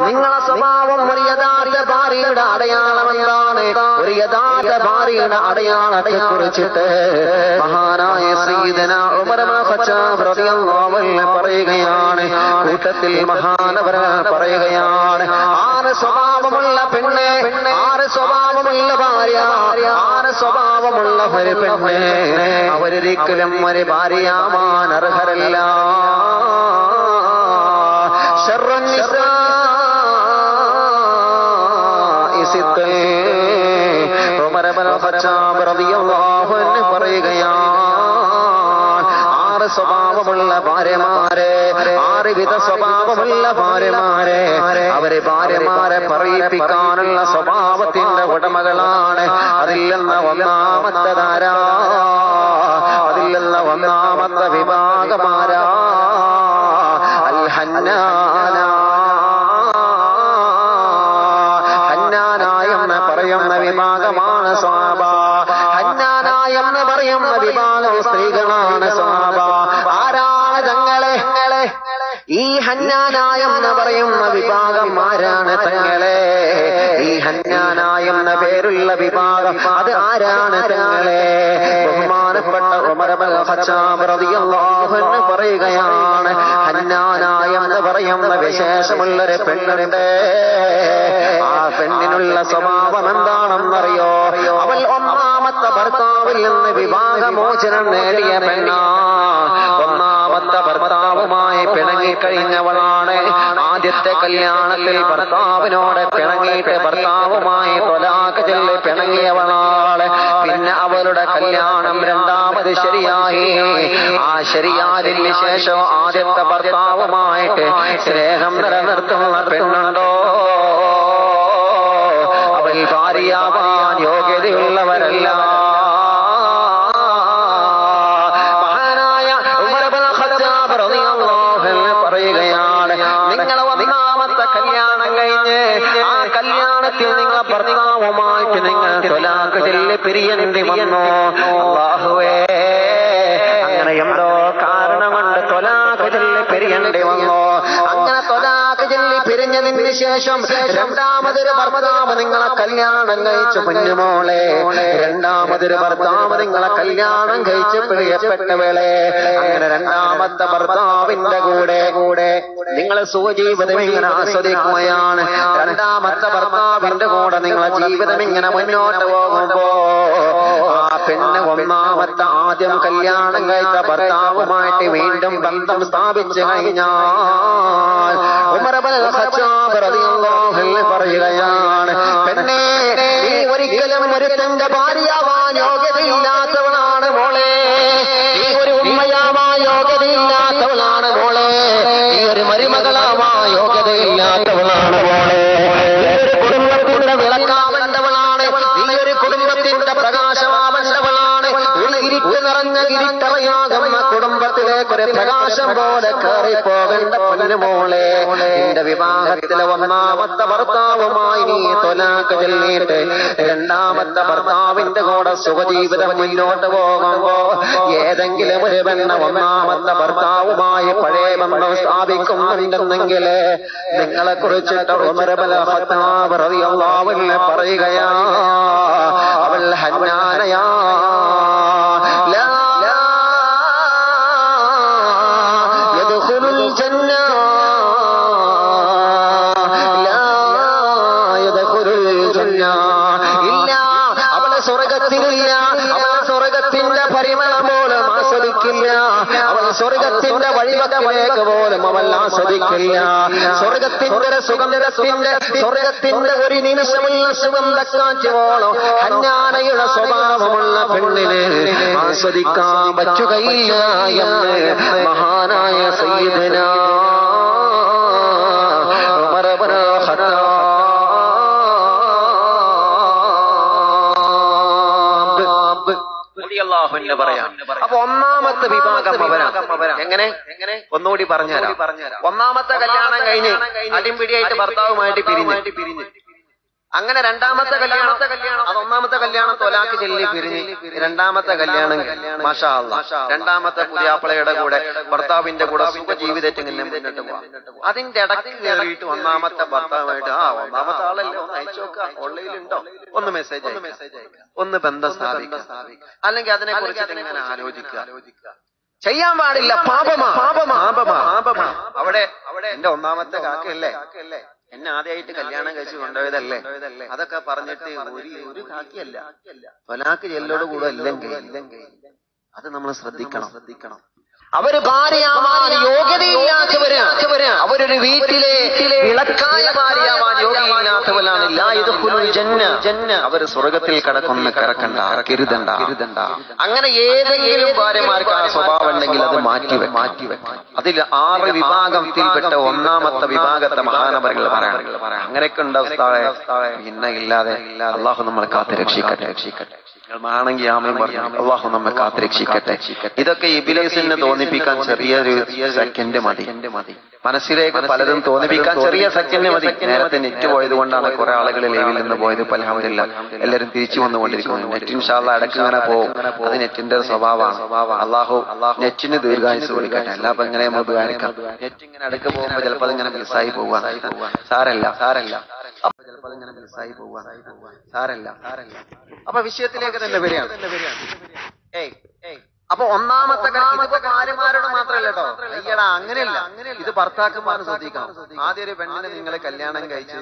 നിങ്ങളെ സ്വഭാവം ഒരു യഥാർത്ഥ ഭാര്യയുടെ അടയാളം എന്താണ് ഒരു യഥാർത്ഥ ഭാര്യയുടെ അടയാളത്തെ കുറിച്ചിട്ട് മഹാനായ സീതന പറയുകയാണ് കൂട്ടത്തിൽ മഹാനവര പറയുകയാണ് ആറ് സ്വഭാവമുള്ള പെണ്ണ് ആറ് സ്വഭാവമുള്ള ഭാര്യ ആറ് സ്വഭാവമുള്ള ഒരു പെണ്ണ് അവരൊരിക്കലും ഒരു ഭാര്യയാവാൻ അർഹരല്ല شر النساء ست ഉമർ ഇബ്നു ഖത്താബ് റളിയല്ലാഹു അൻഹു പറയുകയാണ് ആറ് സ്വഭാവമുള്ള ഭാര്യമാരെ ആറ് വിധ സ്വഭാവമുള്ള ഭാര്യമാരെ അവരെ ഭാര്യമാരെ പറയിപ്പിക്കാനുള്ള സ്വഭാവത്തിന്റെ ഉടമകളാണ് അതിൽ നിന്ന് ഒന്നാമത്തെ ധാരാ അതിൽ നിന്ന് ഒന്നാമത്തെ വിഭാഗമാരാ അൽ ഹന്നാന ഹന്നാന എന്ന് പറയുന്ന വിഭാഗമാണ് സ്വാബ ഹന്നാന എന്ന് പറയുന്ന വിഭാഗം സ്ത്രീകളാണ് സ്വാബ ആരാണ് തങ്ങളെ ഈ ഹന്നാനായ എന്ന് പറയുന്ന വിഭാഗം ആരാണ് തങ്ങളെ ഈ ഹന്നാനായ എന്ന പേരുള്ള വിഭാഗം അത് ആരാണ് തങ്ങളെ ബഹുമാനപ്പെട്ട ഉമർബൽ ഖത്താബ് റളിയല്ലാഹു അൻഹു പറയുകയാണ് ഹന്നാനായ എന്ന് പറയുന്ന വിശേഷമുള്ളൊരു പെണ്ണുണ്ട് ആ പെണ്ണിനുള്ള സ്വഭാവം എന്താണെന്നറിയോ അവൾ ഒന്നാമത്തെ ഭർത്താവിൽ നിന്ന് വിവാഹമോചനം നേടിയ പെണ്ണാ ഒന്നാമത്തെ ഭർത്താവുമായി പിണങ്ങിക്കഴിഞ്ഞവളാണ് ആദ്യത്തെ കല്യാണത്തിൽ ഭർത്താവിനോട് പിണങ്ങിയിട്ട് ഭർത്താവുമായി തൊലാക്ക് ചൊല്ലി പിണങ്ങിയവളാണ് പിന്നെ അവളുടെ കല്യാണം രണ്ടാമത് ശരിയായി ആ ശരിയായതിന് ശേഷം ആദ്യത്തെ ഭർത്താവുമായിട്ട് സ്നേഹം നിലനിർത്തുന്ന പെണ്ണുണ്ടോ അവൾ ഭാര്യയാവാൻ യോഗ്യതയുള്ളവരല്ല മഹാനായ ഉമർ ഇബ്നു ഖത്താബ് റളിയല്ലാഹു അൻഹു പറയുകയാണ് നിങ്ങൾ ഒന്നാമത്തെ കല്യാണം കഴിഞ്ഞ് ആ കല്യാണത്തിൽ നിങ്ങളെ ഭർത്താവുമായിട്ട് നിങ്ങൾ തൊലാക്ക് ചൊല്ലി പിരിയേണ്ടി വന്നു അല്ലാഹുവേ അങ്ങനെ എന്തോ കാരണം കൊണ്ട് തൊലാക്ക് ചൊല്ലി പിരിയേണ്ടി വന്നു അങ്ങനെ തൊലാക്ക് ചൊല്ലി പിരിഞ്ഞതിന് ശേഷം രണ്ടാമതൊരു ഭർത്താവ് നിങ്ങളെ കല്യാണം കഴിച്ചു കുഞ്ഞുമോളെ രണ്ടാമതൊരു ഭർത്താവ് നിങ്ങളെ കല്യാണം കഴിച്ച് പ്രിയപ്പെട്ടവളെ അങ്ങനെ രണ്ടാമത്തെ ഭർത്താവിന്റെ കൂടെ കൂടെ നിങ്ങൾ സുഖജീവിതം ഇങ്ങനെ ആസ്വദിക്കുകയാണ് രണ്ടാമത്തെ ഭർത്താവിന്റെ കൂടെ നിങ്ങളെ ജീവിതം ഇങ്ങനെ മുന്നോട്ട് പോകുമ്പോ ആ പെണ്ണ് ഒന്നാമത്തെ ആദ്യം കല്യാണം കഴിച്ച ഭർത്താവുമായിട്ട് വീണ്ടും ബന്ധം സ്ഥാപിച്ചു കഴിഞ്ഞാൽ ഉമറബൽ ഖത്താബ് റളിയല്ലാഹു അൻഹു പറയുകയാണ് പെണ്ണേ നീ ഒരിക്കലും ഒരുത്തന്റെ ഭാര്യയാവാൻ യോഗ്യതയില്ലാത്തവളാണ് മോളെ നീ ഒരു ഉമ്മയാവാൻ യോഗ്യതയില്ലാത്തവളാണ് മോളെ നീ ഒരു മരുമകളാവാൻ യോഗ്യതയില്ലാത്തവളാണ് മോളെ നീ ഒരു കുടുംബത്തിന്റെ വിളക്കാവേണ്ടവളാണ് നീ ഒരു കുടുംബത്തിന്റെ പ്രകാശമാവേണ്ടവളാണ് ഒരു ഇരുട്ട് നിറഞ്ഞ ഇരുട്ടറയാകുന്ന കുടുംബത്തിലേക്ക് ഒരു പ്രകാശം പോലെ കയറി പോകേണ്ട പൊന്നു മോളെ നിന്റെ വിവാഹത്തിലെ ഒന്നാമത്തെ ഭർത്താവുമായി നീ തൊലാക്ക് ചൊല്ലിയിട്ട് രണ്ടാമത്തെ ഭർത്താവിന്റെ കൂടെ സുഖജീവിതം മുന്നോട്ട് പോകുമ്പോ ഏതെങ്കിലും ഒരു പെണ്ണ ഒന്നാമത്തെ ഭർത്താവുമായി പഴയ ബന്ധം സ്ഥാപിക്കുന്നുണ്ടെന്നെങ്കിൽ നിങ്ങളെ കുറിച്ചിട്ട് ഉമർബല ഖത്താബ് റളിയല്ലാഹു അൻഹു പറയുകയാ അവൾ ഹന്നാനയാ ലാ യദ്ഖുലുൽ ജന്ന ലാ യദ്ഖുലുൽ ജന്ന ഇല്ല അവളെ സ്വർഗത്തിലില്ല അവൾ സ്വർഗത്തിന്റെ പരിമളം പോലും ആസ്വദിക്കില്ല അവൾ സ്വർഗത്തിന്റെ വഴിവക്കലേക്ക് പോലും അവൾ ആസ്വദിക്കില്ല സ്വർഗത്തിന്റെ ഒരു സുഗന്ധത്തിന്റെ സ്വർഗത്തിന്റെ ഒരു നിമിഷമുള്ള സുഗന്ധക്കാറ്റുവോളം ഹന്നാനയുടെ സ്വഭാവമുള്ള പെണ്ണിന് ആസ്വദിക്കാൻ പറ്റുകയില്ല എന്ന് മഹാനായ സയ്യിദന ഉമർ ഇബ്നു ഖത്താബ് റളിയല്ലാഹു അൻഹു പറയാം അപ്പൊ ഒന്നാമത്തെ വിഭാഗം അവനാ എങ്ങനെ എങ്ങനെ ഒന്നുകൂടി പറഞ്ഞുതരാം ഒന്നാമത്തെ കല്യാണം കഴിഞ്ഞ് അടിമ്പിടിയായിട്ട് ഭർത്താവുമായിട്ട് പിരിഞ്ഞ് അങ്ങനെ രണ്ടാമത്തെ കല്യാണം അത് ഒന്നാമത്തെ കല്യാണം തൊലാക്ക് ചെല്ലി പിരിഞ്ഞ് രണ്ടാമത്തെ കല്യാണം മാഷാ അല്ലാ. രണ്ടാമത്തെ പുതിയാപ്പിളയുടെ കൂടെ ഭർത്താവിന്റെ കൂടെ സുഖജീവിതത്തിൽ ഇങ്ങനെ മുന്നോട്ട് പോവാം അതിന്റെ ഇടയ്ക്ക് കയറിയിട്ട് ഒന്നാമത്തെ ഭർത്താവായിട്ട് ആ ഒന്നാമത്തെ ആളല്ലേ ഒന്ന് അയച്ചു നോക്കാം ഓൺലൈനിലുണ്ടോ ഒന്ന് മെസ്സേജ് അയക്കാം ഒന്ന് ബന്ധം സ്ഥാപിക്കാം അല്ലെങ്കിൽ അതിനെ കുറിച്ചിട്ട് ഇങ്ങനെ ആലോചിക്കുക ചെയ്യാൻ പാടില്ല പാപമാ പാപമാ പാപമാ പാപമാ അവിടെ അവിടെ എന്റെ ഒന്നാമത്തെ കാക്കയല്ലേ എന്നെ ആദ്യമായിട്ട് കല്യാണം കഴിച്ച് കൊണ്ടുപോയതല്ലേ അതൊക്കെ പറഞ്ഞിട്ട് ഒരു ഒരു കാക്കിയല്ല തൊലാക്ക് ചെല്ലോട് കൂടെ ഇല്ലെങ്കിൽ അത് നമ്മൾ ശ്രദ്ധിക്കണം ശ്രദ്ധിക്കണം അവര് ഭാര്യയാവാൻ യോഗ്യതയില്ലാത്തവര് അവരൊരു വീട്ടിലെ വിളക്കായ ഭാര്യയാവാൻ യോഗ്യയില്ലാത്തവരാണ് ലാ യദ്ഖുലുൽ ജന്ന ജന്ന അവർ സ്വർഗത്തിൽ കടക്കുന്ന കിടക്കണ്ട കരുതണ്ട കരുതണ്ട അങ്ങനെ ഏതെങ്കിലും ഭാര്യമാർക്ക് ആ സ്വഭാവം ഉണ്ടെങ്കിൽ അത് മാറ്റി മാറ്റി അതിൽ ആറ് വിഭാഗത്തിൽപ്പെട്ട ഒന്നാമത്തെ വിഭാഗത്തെ മഹാനവരങ്ങൾ പറയണം അങ്ങനെയൊക്കെ ഉണ്ട് ഉസ്താദേ. പിന്നെ ഇല്ലാതെ അള്ളാഹു നമ്മളെ കാത്ത് രക്ഷിക്കട്ടെ രക്ഷിക്കട്ടെ ആണെങ്കിൽ ആമയും പറഞ്ഞു അള്ളാഹു നമ്മെ കാത്ത് രക്ഷിക്കട്ടെ ഇതൊക്കെ ഇബിലേസിനെ തോന്നിപ്പിക്കാൻ ചെറിയൊരു സെക്കൻഡ് മതി മനസ്സിലേക്ക് പലതും തോന്നിപ്പിക്കാൻ ചെറിയ സെക്കൻഡ് മതി നേരത്തെ നെറ്റ് പോയത് കൊണ്ടാണ് കുറെ ആളുകൾ ലൈവിൽ നിന്ന് പോയത് ഇപ്പൊ അലഹമില്ല എല്ലാവരും തിരിച്ചു വന്നുകൊണ്ടിരിക്കുന്നു നെറ്റ് ഇൻഷാല്ല ഇടയ്ക്ക് ഇങ്ങനെ പോകും അത് നെറ്റിന്റെ ഒരു സ്വഭാവമാണ് അള്ളാഹു നെറ്റിന് ദീർഘായുസ് കൊടുക്കട്ടെ അല്ല അപ്പൊ എങ്ങനെ നമ്മൾ ഉപകാരിക്കാം നെറ്റ് ഇങ്ങനെ ഇടയ്ക്ക് പോകുമ്പോ ചിലപ്പോൾ അതിങ്ങനെ മിസ്സായി പോവാൻ സാരല്ല സാരല്ല അപ്പൊ ചിലപ്പോൾ അതിങ്ങനെ മിസ്സായി പോവാൻ സാരല്ല സാരല്ല അപ്പൊ വിഷയത്തിലേക്ക് തന്നെ വരികയാണ് ഏയ് ഏയ് അപ്പൊ ഒന്നാമത്തെ കാര്യം ഇതിപ്പോ ഭാര്യമാരോട് മാത്രമല്ല കേട്ടോ അയ്യടാ അങ്ങനെയല്ല ഇത് ഭർത്താക്കന്മാർ ശ്രദ്ധിക്കണം ആദ്യം ഒരു പെണ്ണിനെ നിങ്ങൾ കല്യാണം കഴിച്ച്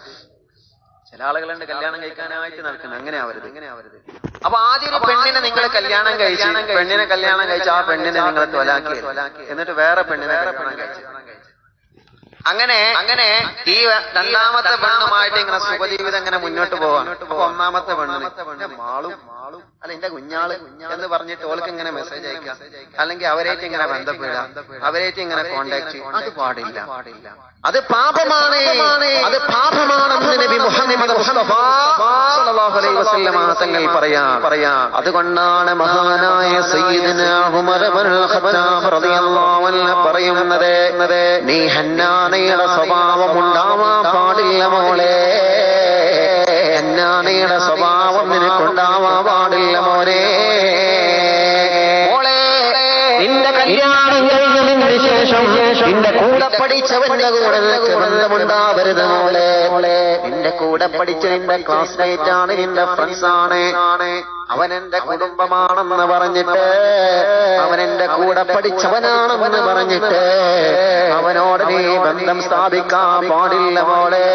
ചില ആളുകളുണ്ട് കല്യാണം കഴിക്കാനായിട്ട് നടക്കുന്നത് അങ്ങനെ ആവരുത് ഇങ്ങനെ ആവരുത് അപ്പൊ ആദ്യം ഒരു പെണ്ണിനെ നിങ്ങൾ കല്യാണം കഴിച്ച് പെണ്ണിനെ കല്യാണം കഴിച്ച് ആ പെണ്ണിനെ നിങ്ങൾ തൊലാക്കി എന്നിട്ട് വേറെ പെണ്ണിനെ കല്യാണം കഴിച്ച് അങ്ങനെ അങ്ങനെ ഈ രണ്ടാമത്തെ പെണ്ണുമായിട്ട് ഇങ്ങനെ സുഖജീവിതം ഇങ്ങനെ മുന്നോട്ട് പോവാൻ അപ്പൊ ഒന്നാമത്തെ പെണ്ണിന് എന്റെ മാളും മാളും അല്ല എന്റെ കുഞ്ഞാള് എന്ന് പറഞ്ഞിട്ട് ഓൾക്ക് ഇങ്ങനെ മെസ്സേജ് അയക്കാം അല്ലെങ്കിൽ അവരായിട്ട് ഇങ്ങനെ ബന്ധപ്പെടാം അവരായിട്ട് ഇങ്ങനെ കോണ്ടാക്ട് അത് പാടില്ല പാടില്ല അത് പാപമാണ് അത് പാപമാണെന്ന് നബി മുഹമ്മദ് മുസ്തഫ സല്ലല്ലാഹു അലൈഹി വസല്ലമ തങ്ങൾ പറയാ പറയാ അതുകൊണ്ടാണ് മഹാനായ സയ്യിദുന ഉമർ ഇബ്നുൽ ഖത്താബ് റളിയല്ലാഹു അൻഹു പറയുന്നത് നീ ഹന്നാനയുടെ സ്വഭാവം ഉണ്ടാവാൻ പാടില്ല മോളെ ഹന്നാനയുടെ സ്വഭാവം നിനക്കുണ്ടാവാൻ പാടില്ല മോനെ മോളെ നിന്റെ കല്യാണം കഴിഞ്ഞതിന് ശേഷം നിന്റെ കൂടെ പഠിച്ചവന്റെ കൂടെ നിനക്ക് ബന്ധമുണ്ടാവരുത് മോളെ മോളെ നിന്റെ കൂടെ പഠിച്ച നിന്റെ ക്ലാസ്മേറ്റ് ആണ് നിന്റെ ഫ്രണ്ട്സ് ആണ് അവൻ എന്റെ കുടുംബമാണെന്ന് പറഞ്ഞിട്ട് അവൻ എന്റെ കൂടെ പഠിച്ചവനാണെന്ന് പറഞ്ഞിട്ട് അവനോട് നീ ബന്ധം സ്ഥാപിക്കാൻ പാടില്ല മോളെ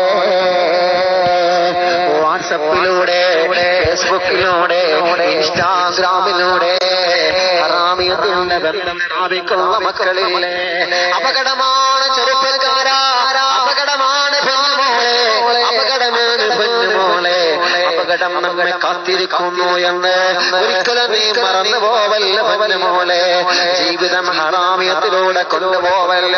വാട്സപ്പിലൂടെ ഫേസ്ബുക്കിലൂടെ ഇൻസ്റ്റാഗ്രാമിലൂടെ ഹറാമിയത്തിന്റെ ബന്ധം സ്ഥാപിക്കുന്ന മക്കളില്ലേ അപകടമാണ് ചെറുപ്പക്കാരാ അപകടമാണ് പെണ്ണുമോളെ അപകടമാണ് പെണ്ണുമോളെ അപകടം നമ്മെ കാത്തിരിക്കുന്നു എന്ന് ഒരിക്കലും നീ മറന്നു പോവല്ല പെണ്ണുമോളെ ജീവിതം ഹറാമിയത്തിലൂടെ കൊണ്ടുപോവല്ല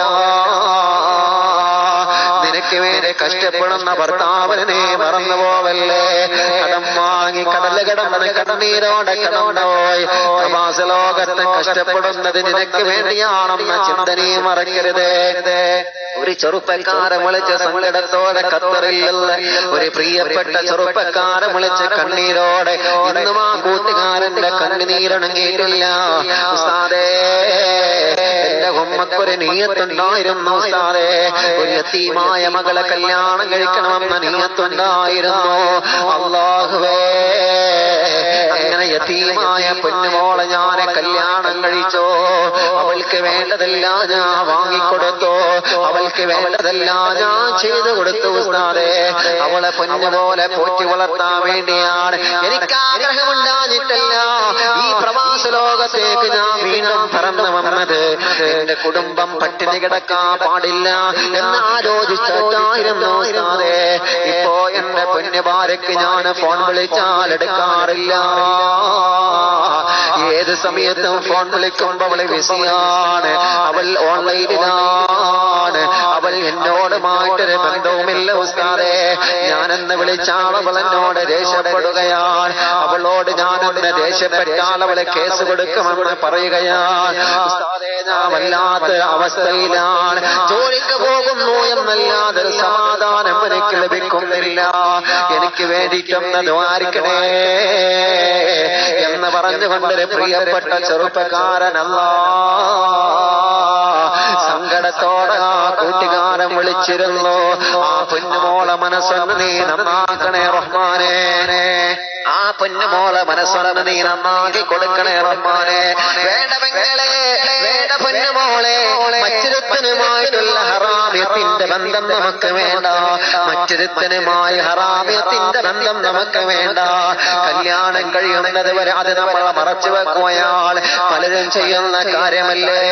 നിനക്ക് വേണ്ടി കഷ്ടപ്പെടുന്ന ഭർത്താവിനെ നീ മറന്നു പോവല്ലേ കടം വാങ്ങി കടല് കടന്ന് കടന്നീരോടെ കടന്നുപോയി പ്രവാസ ലോകത്ത് കഷ്ടപ്പെടുന്നത് നിനക്ക് വേണ്ടിയാണെന്ന ചിന്ത നീ മറക്കരുത് ഒരു ചെറുപ്പക്കാരൻ വിളിച്ച സങ്കടത്തോടെ കത്തറില്ല ഒരു പ്രിയപ്പെട്ട ചെറുപ്പക്കാരൻ വിളിച്ച കണ്ണീരോടെ ഇന്നും ആ കൂട്ടുകാരന്റെ കണ്ണുനീരണങ്ങിയിട്ടില്ല ഉസ്താദേ എന്റെ ഉമ്മക്കൊരു നീയത്തുണ്ടായിരുന്നു ഉസ്താദേ ഒരു യത്തീമായ മകളെ കല്യാണം കഴിക്കണമെന്ന നീയത്തുണ്ടായിരുന്നു അള്ളാഹുവേ അങ്ങനെ യത്തീമായ പൊന്നുമോളെ ഞാൻ കല്യാണം കഴിച്ചോ അവൾക്ക് വേണ്ടതെല്ലാം ഞാൻ വാങ്ങിക്കൊടുത്തു അവൾക്ക് വേണ്ടതെല്ലാം ഞാൻ ചെയ്തു കൊടുത്തു ഉസ്താദേ അവളെ പൊന്നുപോലെ പോറ്റി വളർത്താൻ വേണ്ടിയാണ് എനിക്ക് ആഗ്രഹമുണ്ടാഞ്ഞിട്ടല്ല ഈ പ്രവാസ ലോകത്തേക്ക് ഞാൻ വീണ്ടും പറന്നു വന്നത് എന്റെ കുടുംബം പട്ടിണി കിടക്കാൻ പാടില്ല എന്ന് ആലോചിച്ചിട്ടായിരുന്നു ഉസ്താദേ ഇപ്പോ എന്റെ പൊന്നുഭാര്യക്ക് ഞാൻ ഫോൺ വിളിച്ചാൽ എടുക്കാറില്ല ഏത് സമയത്തും ഫോൺ വിളിക്കുമ്പോൾ അവള് ബിസിയാണ് അവൾ ഓൺലൈനിലാണ് അവൾ എന്നോടുമായിട്ടൊരു ബന്ധവുമില്ല ഉസ്താദേ ഞാനെന്ന് വിളിച്ചാൽ അവൾ എന്നോട് ദേഷ്യപ്പെടുകയാണ് അവളോട് ഞാനൊന്ന് ദേഷ്യപ്പെട്ടാൽ അവളെ കേസ് കൊടുക്കുമെന്ന് പറയുകയാണ് ഉസ്താദേ ഞാൻ വല്ലാത്ത അവസ്ഥയിലാണ് ജോലിക്ക് പോകുന്നു എന്നല്ലാതെ ഒരു സമാധാനം എനിക്ക് ലഭിക്കുന്നില്ല എനിക്ക് വേണ്ടിയിട്ടൊന്ന് ദ്വാരിക്കണേ എന്ന് പറഞ്ഞുകൊണ്ടൊരു പ്രിയപ്പെട്ട ചെറുപ്പക്കാരനല്ല സങ്കടത്തോടെ ആ കൂട്ടുകാരൻ വിളിച്ചിരുന്നു ആ പൊന്നുമോളെ മനസ്സൊന്ന് നീ നന്നാക്കണേ റഹ്മാനെ ആ പൊന്നുമോളെ മനസ്സൊന്ന് നീ നന്നാക്കി കൊടുക്കണേ റഹ്മാനെ വേണ്ട പെങ്ങളെ വേണ്ട പൊന്നുമോളെ മറ്റൊരുത്തനുമായിട്ടുള്ള ഹറാമ്യത്തിന്റെ ബന്ധം നമുക്ക് വേണ്ട മറ്റൊരുത്തനുമായി ഹറാമ്യത്തിന്റെ ബന്ധം നമുക്ക് വേണ്ട കല്യാണം കഴിയുന്നത് വരെ അത് നമ്മൾ മറച്ചു വെക്കുകയാൽ പലരും ചെയ്യുന്ന കാര്യമല്ലേ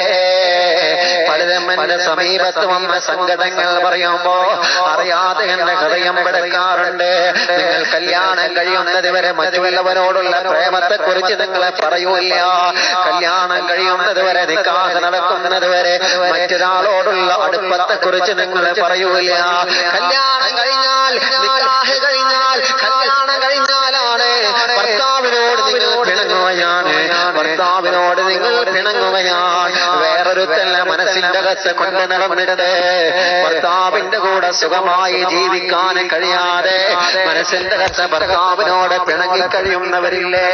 പലരും എന്റെ സമീപത്ത് വന്ന സങ്കടങ്ങൾ പറയുമ്പോ അറിയാതെ എന്റെ ഹൃദയം പിടക്കാറുണ്ട് നിങ്ങൾ കല്യാണം കഴിയുന്നത് വരെ മറ്റുള്ളവരോടുള്ള പ്രേമത്തെ കുറിച്ച് നിങ്ങളെ പറയൂല കല്യാണം കഴിയുന്നത് വരെ നിക്കാഹ് നടക്കുന്നത് വരെ മറ്റൊരാളോടുള്ള അടുപ്പത്തെ കുറിച്ച് നിങ്ങൾ പറയൂല കല്യാണം കഴിഞ്ഞാൽ നിക്കാഹ് കഴിഞ്ഞാൽ കല്യാണം കഴിഞ്ഞാലാണ് ഭർത്താവിനോട് നിങ്ങൾ പിണങ്ങുകയാണ് ഭർത്താവിനോട് നിങ്ങൾ പിണങ്ങുകയാണ് വേറൊരുത്തല്ല മനസ്സിന്റെ അകത്ത് കൊണ്ട് നടന്നിട്ട് ഭർത്താവിന്റെ കൂടെ സുഖമായി ജീവിക്കാൻ കഴിയാതെ മനസ്സിന്റെ അകത്ത് ഭർത്താവിനോട് പിണങ്ങി കഴിയുന്നവരില്ലേ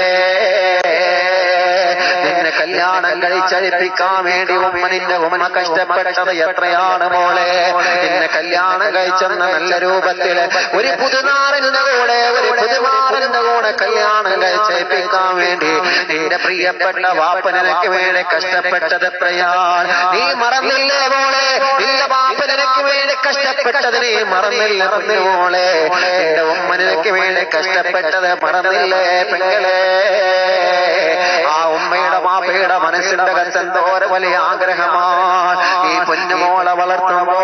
നിന്നെ കല്യാണം കഴിച്ചഴിപ്പിക്കാൻ വേണ്ടി ഉമ്മ നിന്റെ ഉമ്മ കഷ്ടപ്പെട്ടത് എത്രയാണ് മോളെ നിന്നെ കല്യാണം കഴിച്ചെന്ന നല്ല രൂപത്തില് ഒരു പുതുനാറിന്റെ കൂടെ ഒരു പുതുമാറിന്റെ കൂടെ കല്യാണം കഴിച്ചേൽപ്പിക്കാൻ വേണ്ടി നിന്റെ പ്രിയപ്പെട്ട വാപ്പ നിനക്ക് വേണ്ടി കഷ്ടപ്പെട്ടത് എത്രയാണ് നീ മറന്നില്ലേ മോളെ നിന്റെ വാപ്പ നിനക്ക് വേണ്ടി കഷ്ടപ്പെട്ടത് നീ മറന്നില്ല പൊന്നു മോളെ നിന്റെ ഉമ്മ നിനക്ക് വേണ്ടി കഷ്ടപ്പെട്ടത് മറന്നില്ലേ പെങ്ങളെ ആ ഉമ്മയുടെ മാപ്പയുടെ മനസ്സിന്റെ കത്തെന്തോര വലിയ ആഗ്രഹമാണ് ഈ പൊന്നുമോളെ വളർത്തുമ്പോ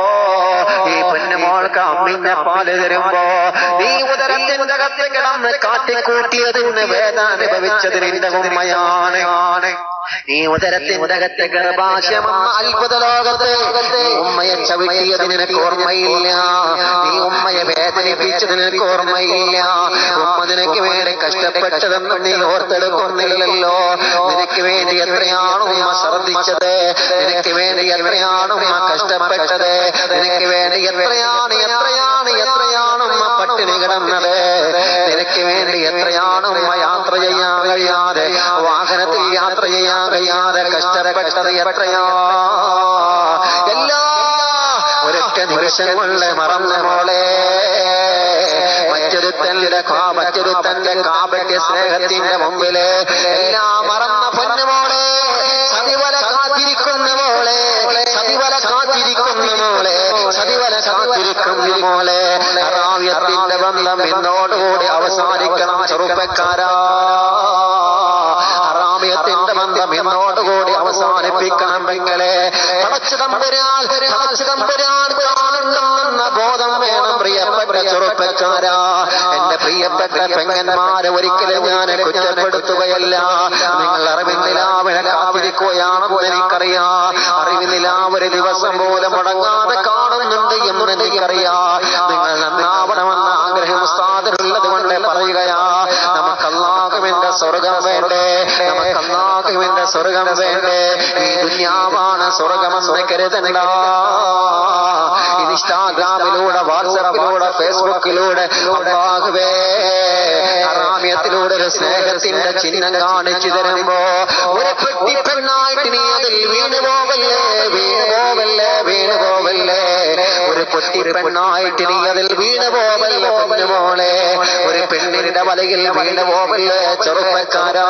ഈ പൊന്നുമോൾക്ക് അമ്മിഞ്ഞ പാല് തരുമ്പോ നീ ഉദരത്തിന്റെ അകത്ത് കിടന്ന് കാട്ടിക്കൂട്ടിയതിന് വേദന അനുഭവിച്ചത് നിന്റെ ഉമ്മയാണ് നീ ഉദരത്തിന്റെ അകത്ത് ഗർഭാശയമെന്ന അത്ഭുത ലോകത്ത് നീ ഉമ്മയെ ചവിട്ടിയത് നിനക്ക് ഓർമ്മയില്ല നീ ഉമ്മയെ വേദനിപ്പിച്ചത് നിനക്ക് ഓർമ്മയില്ല ഉമ്മ നിനക്ക് വേണ്ടി കഷ്ടപ്പെട്ടതെന്നും നീ ഓർത്തെടുക്കുന്നില്ലല്ലോ നിനക്ക് വേണ്ടി എത്രയാണ് ഉമ്മ ശ്രദ്ധിച്ചത് നിനക്ക് വേണ്ടി എത്രയാണ് ഉമ്മ കഷ്ടപ്പെട്ടത് നിനക്ക് വേണ്ടി എത്രയാണ് എത്രയാണ് എത്രയാണ് ഉമ്മ പട്ടിണി കിടന്നത് നിനക്ക് വേണ്ടി എത്രയാണ് ഉമ്മ യാത്ര ചെയ്യാൻ കഴിയാതെ വാഹനത്തിൽ യാത്ര ചെയ്യാൻ കഴിയാതെ കഷ്ടപ്പെട്ടത് എത്രയാ എല്ലാ ഒരൊറ്റ നിമിഷം കൊണ്ട് മറന്ന മോളെ മറ്റൊരുത്തന്റെ കാ മറ്റൊരുത്തന്റെ കാപട്യ സ്നേഹത്തിന്റെ മുമ്പില് എല്ലാം മറന്ന പൊന്നുമോളെ സതിവല കാത്തിരിക്കുന്ന മോളെ സതിവല കാത്തിരിക്കുന്ന മോളെ സതിവല കാത്തിരിക്കുന്ന മോളെ റാവ്യത്തിന്റെ ബന്ധം ഇന്നോടുകൂടി അവസാനിക്കണം ചെറുപ്പക്കാരാ ഹറാമിയത്തിന്റെ ബന്ധം ഇന്നോടുകൂടി അവസാനിപ്പിക്കണം പെങ്ങളെ പടച്ചു തമ്പുരാൻ പടച്ചു തമ്പുരാൻ കാണുന്നുണ്ടെന്ന ബോധം വേണം പ്രിയപ്പെട്ട ചെറുപ്പക്കാരാ എന്റെ പ്രിയപ്പെട്ട പെങ്ങന്മാരെ ഒരിക്കലും ഞാൻ കുറ്റപ്പെടുത്തുകയല്ല നിങ്ങൾ അറിവിന്നിലാവിനെ കാത്തിരിക്കുകയാണെന്ന് എനിക്കറിയാം അറിവിന്നിലാവ് ഒരു ദിവസം പോലും മുടങ്ങാതെ കാണുന്നുണ്ട് എന്ന് എനിക്കറിയാം നിങ്ങൾ നന്നാവണമെന്ന ആഗ്രഹം ഉസ്താദിനുള്ളത് കൊണ്ട് പറയുകയാ നമുക്ക് അള്ളാഹുവിന്റെ സ്വർഗം വേണ്ടേ നമുക്ക് അള്ളാഹുവിന്റെ സ്വർഗം വേണ്ടേ ഈ ദുന്യാവാണ് സ്വർഗമെന്ന് കരുതണ്ട ഇൻസ്റ്റാഗ്രാമിലൂടെ വാട്സപ്പിലൂടെ ഫേസ്ബുക്കിലൂടെ അള്ളാഹുവേ ഹറാമ്യത്തിലൂടെ ഒരു സ്നേഹത്തിന്റെ ചിഹ്നം കാണിച്ചു തരുമ്പോ ഒരു പെട്ടി പെണ്ണായിട്ട് നീ അതിൽ വീണു പോവല്ലേ വീണു പോവല്ലേ വീണു പോവല്ലേ ഒരു പൊട്ടി പെണ്ണായിട്ട് നീ അതിൽ വീണു പോവല്ലേ പൊന്നുമോളെ ഒരു പെണ്ണിന്റെ വലയിൽ വീണു പോവല്ലേ ചെറുപ്പക്കാരാ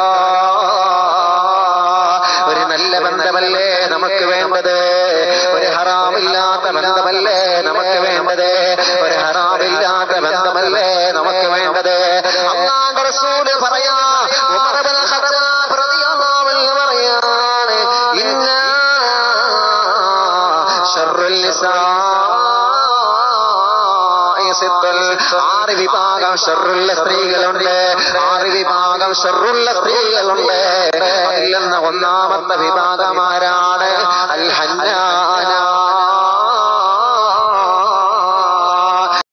ഒരു നല്ല ബന്ധമല്ലേ നമുക്ക് വേണ്ടത് ഒരു ഹറാമില്ലാത്ത ബന്ധമല്ലേ നമുക്ക് വേണ്ടത് ഒരു ഹറാമില്ലാത്ത ബന്ധമല്ലേ നമുക്ക് വേണ്ടത് അള്ളാന്റെ റസൂല് പറയാ ഉമർ ഇബ്നുൽ ഖത്താബ് റളിയല്ലാഹു അൻഹു പറയാണ് ഇന്ന ശർറുൽ നിസാഇ സിത്തുൽ ആറ് വിഭാഗം ഷെറുള്ള സ്ത്രീകളുണ്ട് ആറ് വിഭാഗം ഷെറുള്ള സ്ത്രീകളുണ്ട് അതിൽ നിന്ന് ഒന്നാമത്തെ വിഭാഗമാര